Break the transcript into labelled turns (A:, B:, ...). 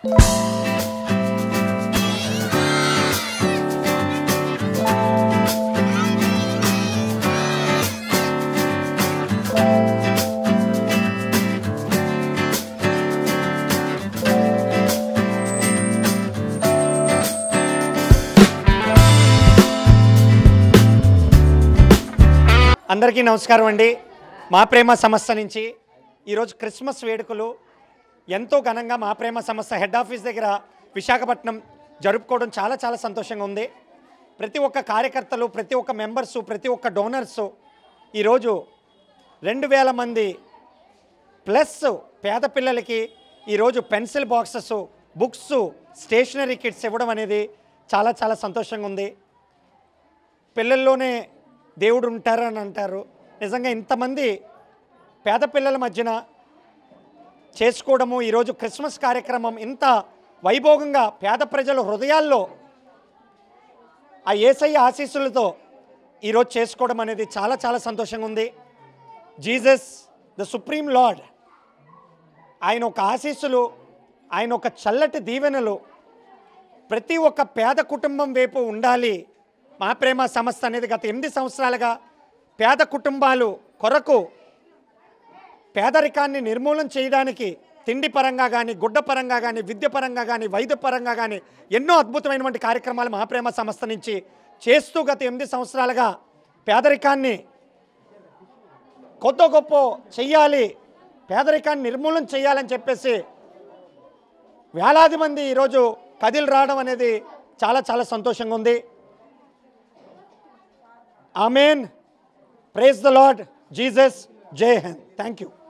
A: అందరికీ నమస్కారం అండి మా ప్రేమ సంస్థ నుంచి ఈరోజు క్రిస్మస్ వేడుకలు ఎంతో ఘనంగా మా ప్రేమ సంస్థ హెడ్ ఆఫీస్ దగ్గర విశాఖపట్నం జరుపుకోవడం చాలా చాలా సంతోషంగా ఉంది ప్రతి ఒక్క కార్యకర్తలు ప్రతి ఒక్క మెంబర్సు ప్రతి ఒక్క డోనర్సు ఈరోజు రెండు వేల మంది ప్లస్ పేద పిల్లలకి ఈరోజు pencil boxes books stationery kits ఇవ్వడం అనేది చాలా చాలా సంతోషంగా ఉంది పిల్లల్లోనే దేవుడు ఉంటారని అంటారు నిజంగా ఇంతమంది పేద పిల్లల మధ్యన చేసుకోవడము ఈరోజు క్రిస్మస్ కార్యక్రమం ఇంత వైభోగంగా పేద ప్రజల హృదయాల్లో ఆ ఏసయ్య ఆశీస్సులతో ఈరోజు చేసుకోవడం అనేది చాలా చాలా సంతోషంగా ఉంది జీసస్ ద సుప్రీం లార్డ్ ఆయన ఒక ఆశీస్సులు ఆయన ఒక చల్లటి దీవెనలు ప్రతి ఒక్క పేద కుటుంబం వైపు ఉండాలి మా ప్రేమ సంస్థ అనేది గత ఎనిమిది సంవత్సరాలుగా పేద కుటుంబాలు కొరకు పేదరికాన్ని నిర్మూలన చేయడానికి తిండి పరంగా కానీ గుడ్డ పరంగా కానీ విద్య పరంగా కానీ వైద్య పరంగా కానీ ఎన్నో అద్భుతమైనటువంటి కార్యక్రమాలు మా ప్రేమ సంస్థ నుంచి చేస్తూ గత ఎనిమిది సంవత్సరాలుగా పేదరికాన్ని కొద్ద గొప్ప చెయ్యాలి పేదరికాన్ని నిర్మూలన చేయాలని చెప్పేసి వేలాది మంది ఈరోజు కదిలి రావడం అనేది చాలా చాలా సంతోషంగా ఉంది amen praise the lord Jesus Jai Hind thank you